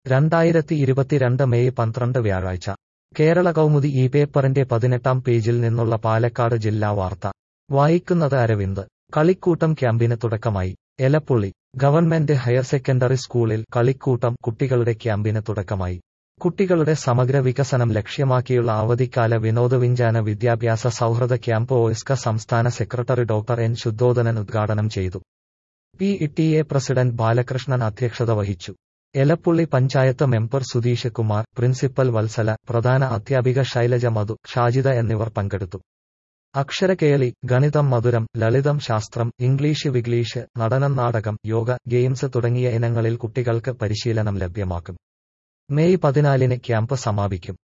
രണ്ടായിരത്തി ഇരുപത്തിരണ്ട് മെയ് പന്ത്രണ്ട് വ്യാഴാഴ്ച കേരള കൗമുദി ഈ പേപ്പറിന്റെ പതിനെട്ടാം പേജിൽ നിന്നുള്ള പാലക്കാട് ജില്ലാ വാർത്ത വായിക്കുന്നത് അരവിന്ദ് കളിക്കൂട്ടം ക്യാമ്പിന് തുടക്കമായി എലപ്പുള്ളി ഗവൺമെന്റ് ഹയർ സെക്കൻഡറി സ്കൂളിൽ കളിക്കൂട്ടം കുട്ടികളുടെ ക്യാമ്പിന് തുടക്കമായി കുട്ടികളുടെ സമഗ്ര വികസനം ലക്ഷ്യമാക്കിയുള്ള അവധിക്കാല വിനോദവിഞ്ചാന വിദ്യാഭ്യാസ സൗഹൃദ ക്യാമ്പ് ഓയിസ്ക സംസ്ഥാന സെക്രട്ടറി ഡോക്ടർ എൻ ശുദ്ധോദനൻ ഉദ്ഘാടനം ചെയ്തു P T A president Balakrishnan അധ്യക്ഷത വഹിച്ചു എലപ്പുള്ളി പഞ്ചായത്ത് മെമ്പർ സുധീഷ് കുമാർ പ്രിൻസിപ്പൽ വത്സല പ്രധാന അധ്യാപിക ശൈലജ മധു ഷാജിദ എന്നിവർ പങ്കെടുത്തു അക്ഷരകേളി ഗണിതം മധുരം ലളിതം ശാസ്ത്രം ഇംഗ്ലീഷ് വിഗ്ലീഷ് നടനം നാടകം യോഗ ഗെയിംസ് തുടങ്ങിയ ഇനങ്ങളിൽ കുട്ടികൾക്ക് പരിശീലനം ലഭ്യമാക്കും മെയ് പതിനാലിന് ക്യാമ്പ് സമാപിക്കും